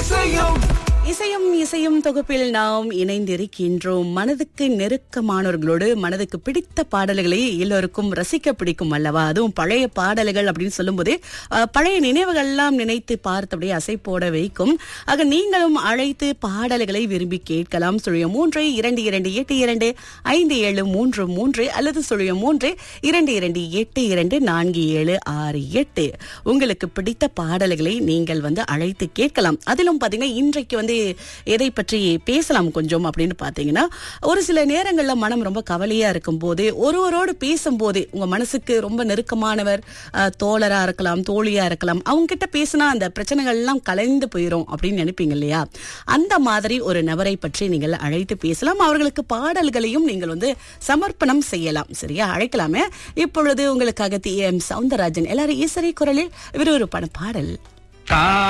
இசையும் இசையும் இசையும் தொகுப்பில் நாம் இணைந்திருக்கின்றோம் மனதுக்கு நெருக்கமானவர்களோடு மனதுக்கு பிடித்த பாடல்களை எல்லோருக்கும் ரசிக்க பிடிக்கும் அல்லவா அதுவும் பழைய பாடல்கள் அப்படின்னு சொல்லும்போதே அஹ், பழைய நினைவுகள்லாம் நினைத்து பார்த்தபடியே அசை போட வைக்கும் ஆக நீங்களும் அழைத்து பாடல்களை விரும்பி கேட்கலாம் சுழிய மூன்று இரண்டு இரண்டு எட்டு இரண்டு ஐந்து ஏழு மூன்று மூன்று அல்லது சுழிய மூன்று இரண்டு இரண்டு எட்டு இரண்டு நான்கு ஏழு ஆறு எட்டு உங்களுக்கு பிடித்த பாடல்களை நீங்கள் வந்து அழைத்து கேட்கலாம் அதிலும் பாத்தீங்கன்னா இன்றைக்கு வந்து எதை பற்றி பேசலாம் கொஞ்சம் அப்படின்னு பாத்தீங்கன்னா ஒரு சில நேரங்கள்ல மனம் ரொம்ப கவலையா இருக்கும் போது ஒருவரோடு பேசும்போது உங்க மனசுக்கு ரொம்ப நெருக்கமானவர் அஹ், தோழரா இருக்கலாம் தோழியா இருக்கலாம் அவங்க கிட்ட பேசினா அந்த பிரச்சனைகள் எல்லாம் கலைந்து போயிரும் அப்படின்னு நினைப்பீங்க இல்லையா அந்த மாதிரி ஒரு நபரை பற்றி நீங்கள் அழைத்து பேசலாம் அவர்களுக்கு பாடல்களையும் நீங்கள் வந்து சமர்ப்பணம் செய்யலாம் சரியா அழைக்கலாமே இப்பொழுது உங்களுக்காக டி எம் சவுந்தரராஜன் எல்லாரும் ஈஸ்வரி குரலில் விறுவிறுப்பான பாடல் கா